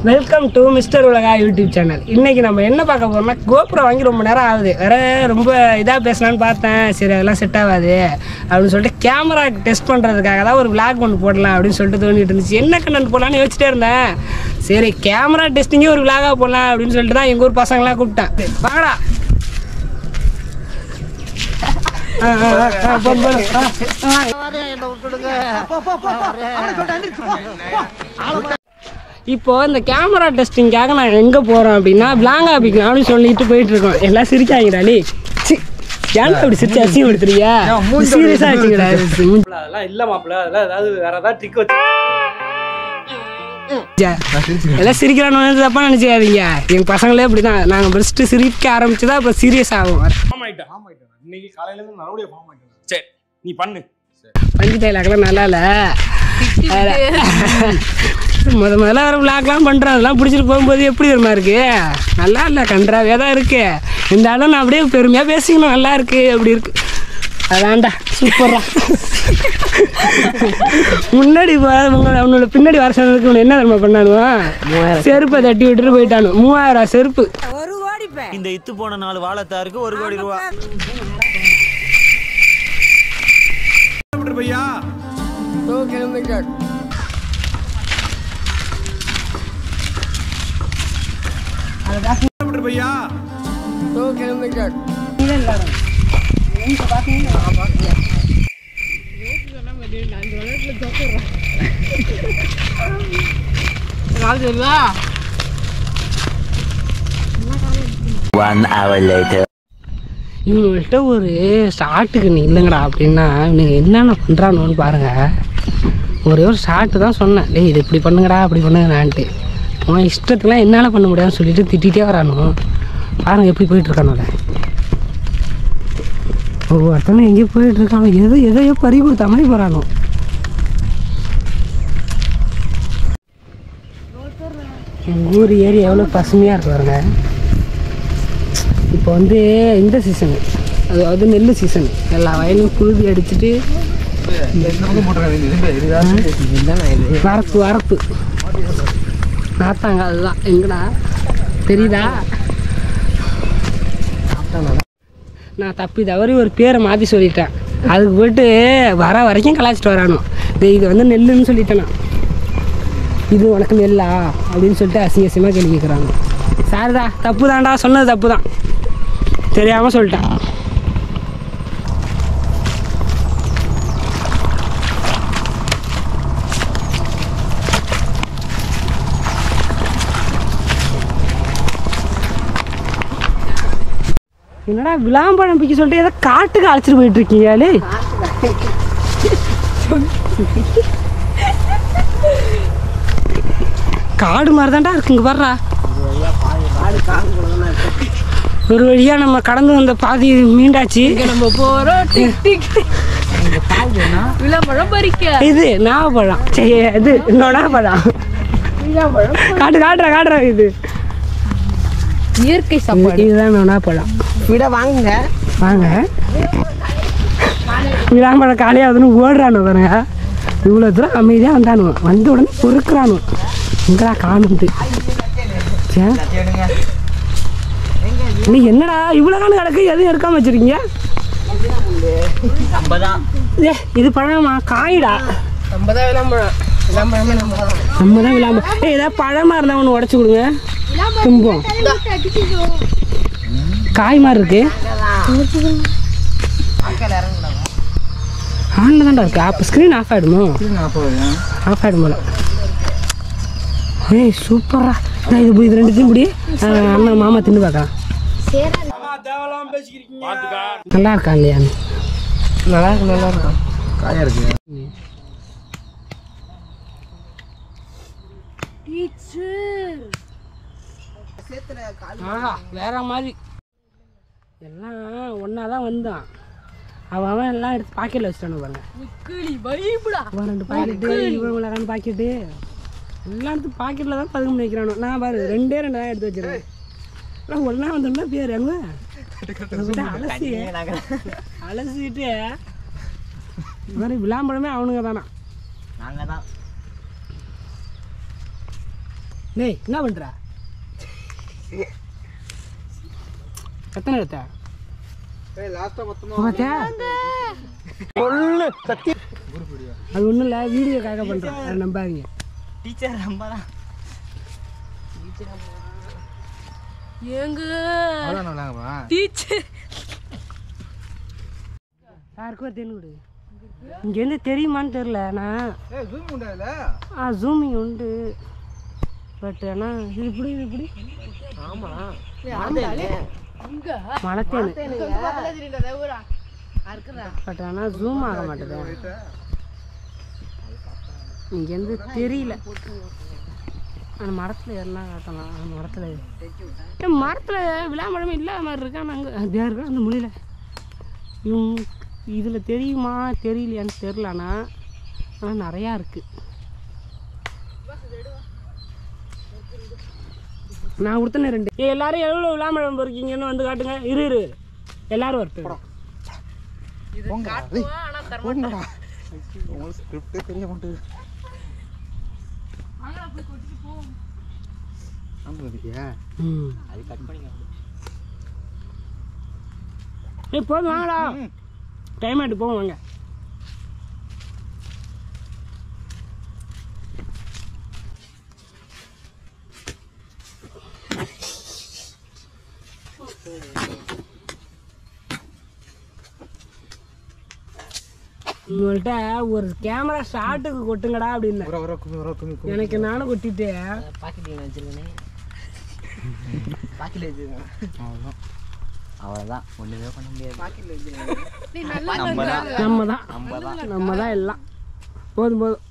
Welcome to mister Ulaga YouTube channel இன்னைக்கு நம்ம என்ன பார்க்க போறோம்னா கோபுரம் வாங்கி ரொம்ப நேரம் ஆகுது வேற ரொம்ப இதாக பேசலான்னு பார்த்தேன் சரி அதெல்லாம் செட் ஆகாது அப்படின்னு சொல்லிட்டு கேமரா டெஸ்ட் பண்ணுறதுக்காக தான் ஒரு vlog ஒன்று போடலாம் அப்படின்னு சொல்லிட்டு தோணிட்டு இருந்துச்சு என்ன கண்டென்ட் போடலாம்னு யோசிச்சிட்டே இருந்தேன் சரி கேமரா டெஸ்டிங்கே ஒரு vlog-ஆ போடலாம் அப்படின்னு சொல்லிட்டு தான் எங்கள் ஊர் பசங்களாம் கூப்பிட்டேன் வாங்கடா ஆ, ஆ, ஆ, ஆ, போடு, போடு. ஆ, ஆ. இப்போ இந்த கேமரா டெஸ்டிங்காக நான் எங்கே போகிறோம் அப்படின்னா பிளாங்கா பிக்கலாம் அப்படின்னு சொல்லிட்டு போயிட்டு இருக்கோம் எல்லாம் சிரிக்காங்கடா நீ ஏன் அப்படி சிரிச்சு அசியம் எடுத்துறீங்க சீரியஸாக வச்சுக்கடா அதெல்லாம் இல்ல மாப்பிள்ள அதெல்லாம் ஏதாவது வேற ஏதாவது ட்ரிக் வச்சு எல்லாம் சிரிக்கிறான்னு தப்பா நினச்சிக்காதீங்க எங்கள் பசங்களே அப்படி தான் நாங்கள் ஃபஸ்ட்டு சிரிக்க ஆரம்பிச்சு தான் இப்போ சீரியஸ் ஆகும் ஃபார்ம் ஆயிட்டேன் ஃபார்ம் ஆயிட்டேன் இன்னைக்கு காலையில இருந்து மறுபடியும் ஃபார்ம் ஆயிட்டேன் சரி நீ பண்ணு பஞ்சு டைலாக்லாம் நல்லா இல்லை முத முதல்ல வர விளாக்லாம் பண்ணுறோம் அதெல்லாம் பிடிச்சிட்டு போகும்போது எப்படி தெரியுமா இருக்கு நல்லா இல்லை கன்றாவே தான் இருக்கு இந்த ஆளும் நான் அப்படியே பெருமையாக பேசிக்கணும் நல்லா இருக்கு அப்படி இருக்கு அதான்டா சூப்பரா முன்னாடி வ- உங்க- அவனோட பின்னாடி வர சொன்னதுக்கு இவனை என்ன தெரியுமா பண்ணானுவான் செருப்பை தட்டி விட்டுட்டு போயிட்டானு மூவாயிரம் செருப்பு இந்த இத்து போன நாலு வாழைத்தாருக்கு ஒரு கோடி ரூபா ஒன் ஹவர் லேட்டர் இவங்கள்ட்ட ஒரு ஷார்ட்டுக்கு நீ இல்லைங்கடா அப்படின்னா இவனுங்க என்னென்ன பண்ணுறானுன்னு பாருங்க ஒரே ஒரு ஷார்ட்டு தான் சொன்னேன் டேய் இது இப்படி பண்ணுங்கடா அப்படி பண்ணுங்கடான்ட்டு அவன் இஷ்டத்துக்குலாம் என்னால் பண்ண முடியாதுன்னு சொல்லிட்டு திட்டிகிட்டே வரானு பாருங்க எப்படி போயிட்டு இருக்கானோட ஒவ்வொருத்தனும் எங்கேயோ போயிட்டு இருக்கானோ எதோ எதையோ பறி கொடுத்த மாதிரி போகிறானோ எங்கள் ஊர் ஏரியா எவ்வளோ பசுமையாக இருக்கு பாருங்க இப்போ வந்து இந்த சீசனு அதாவது நெல் சீசனு எல்லா வயலும் புழுதி அடிச்சுட்டு வரப்பு வரப்பு நாத்தாங்க அதுதான் எங்கடா தெரியுதா நான் தப்பி தவறி ஒரு பேரை மாற்றி சொல்லிட்டேன் அதுக்கு போயிட்டு வர வரைக்கும் கலாச்சிட்டு வரானோ டேய், இது வந்து நெல்லுன்னு சொல்லிட்டேன் நான் இது உனக்கு நெல்லா அப்படின்னு சொல்லிட்டு அசிங்க அசிங்கமாக கேள்வி கேட்குறாங்க சாரிடா தப்பு தான்டா சொன்னது தப்பு தான் தெரியாமல் சொல்லிட்டேன் என்னடா விளாம்பழம் பிக்க சொல்லிட்டு ஏதோ காட்டுக்கு அழைச்சிட்டு போயிட்டு இருக்கீங்க ஆளு? காடு மாதிரி தான்டா இருக்குங்க பாடுறா ஒரு வழியா நம்ம கடந்து வந்த பாதி மீண்டாச்சு நம்ம போறோம் டிக் டிக் விளம்பரம் பறிக்க இது நாவப்பழம் சரி இது நொனாப்பழம் காட்டு காட்டுற காட்டுற இது இயற்கை சாப்பாடு இதுதான் நொனாப்பழம் விட வாங்குங்க வாங்க விளாம்பழம் காலியாகுதுன்னு ஓடுறானு பாருங்க இவ்வளோ தூரம் அமைதியாக வந்தானு வந்த உடனே பொறுக்கிறானு எங்கடா காணுன்ட்டு சே. நீ என்னடா இவ்வளோ காலம் கிடக்கு எதுவும் எடுக்காம வச்சிருக்கீங்க ஏ இது பழமா காய்டா நம்ம தான் விளம்பரம் விளம்பரமே நம்ம தான் நம்ம தான் விளாம்பழம் ஏ ஏதாவது பழமா இருந்தால் ஒன்று உடச்சி கொடுங்க தும்போம் காய் மாதிரி இருக்கு ஆனில் தான்டா இருக்கு அப்போ ஸ்க்ரீன் ஆஃப் ஆகிடுமோ ஆஃப் ஆகிடும் போல ஏய் சூப்பரா நான் இது இது ரெண்டுத்தையும் முடி அண்ணன் மாமா தின்னு பார்க்கலாம் நல்லா இருக்கா இல்லையா நல்லா இருக்கும் நல்லா இருக்கும் ஆஹா வேற மாதிரி எல்லாம் ஒன்றா தான் வந்தான் அவன் அவன் எல்லாம் எடுத்து பாக்கெட்டில் வச்சுட்டானு பாருங்க கிளி பயப்படா அவன் ரெண்டு பாக்கெட்டு இவன் மிளகான்னு பாக்கெட்டு எல்லாம் எடுத்து பாக்கெட்டில் தான் பதுங்க பண்ணி வைக்கிறானோ நான் பாரு ரெண்டே ரெண்டு தான் எடுத்து வச்சிருக்கேன் எல்லாம் ஒன்றா வந்தோம்னா பேர் எங்க அலசி அலசிட்டு இந்த மாதிரி விளாம்பழமே அவனுங்க தானா நாங்க தான் டேய் என்ன பண்ற எத்தனை எடுத்த பார்த்தியா? அது ஒன்றும் இல்லை வீடியோக்காக பண்ணுறோம் அதை நம்பாதீங்க டீச்சர் ரொம்ப தான் ஏங்க டீச்சர் யாருக்கும் ஒரு தென் கொடு இங்கேருந்து தெரியுமான்னு தெரில நான் ஆ ஜூமிங் உண்டு பட் ஆனால் இது இப்படி இது இப்படி இங்க மலத்தேனு பட் ஆனால் ஜூம் ஆக மாட்டேது இங்கேருந்து தெரியல அந்த மரத்தில் ஏறினா காட்டலாம் அந்த மரத்தில் ஏ மரத்தில் விழாமழமே இல்லாத மாதிரி இருக்கா நாங்கள் அதே இருக்கா அந்த மொழியில் இவங்க இதில் தெரியுமா தெரியலையான்னு தெரில ஆனால் ஆனால் நிறையா இருக்குது நான் கொடுத்தனே ரெண்டு ஏ எல்லாரும் எவ்வளோ விழாமழம் பொறுக்கீங்கன்னு வந்து காட்டுங்க இரு இரு எல்லாரும் வரட்டும் ம் அது கட் பண்ணிக்கலாம் ஏய் போதும் வாங்கடா டைம் ஆகிட்டு போவோம் வாங்க உங்கள்கிட்ட ஒரு கேமரா ஷாட்டுக்கு கொட்டுங்கடா அப்படின்னு எனக்கு நானும் கொட்டிட்டு பாக்கெட்டில் வச்சிருக்கேன் பாக்கெட்டில் வச்சிருக்கேன் அவ்வளோதான் ஒன்றுமே பண்ண முடியாது பாக்கெட்டில் வச்சிருக்கேன் நம்ம தான் நம்ம தான் நம்ம தான் நம்ம தான் எல்லாம் போதும் போதும்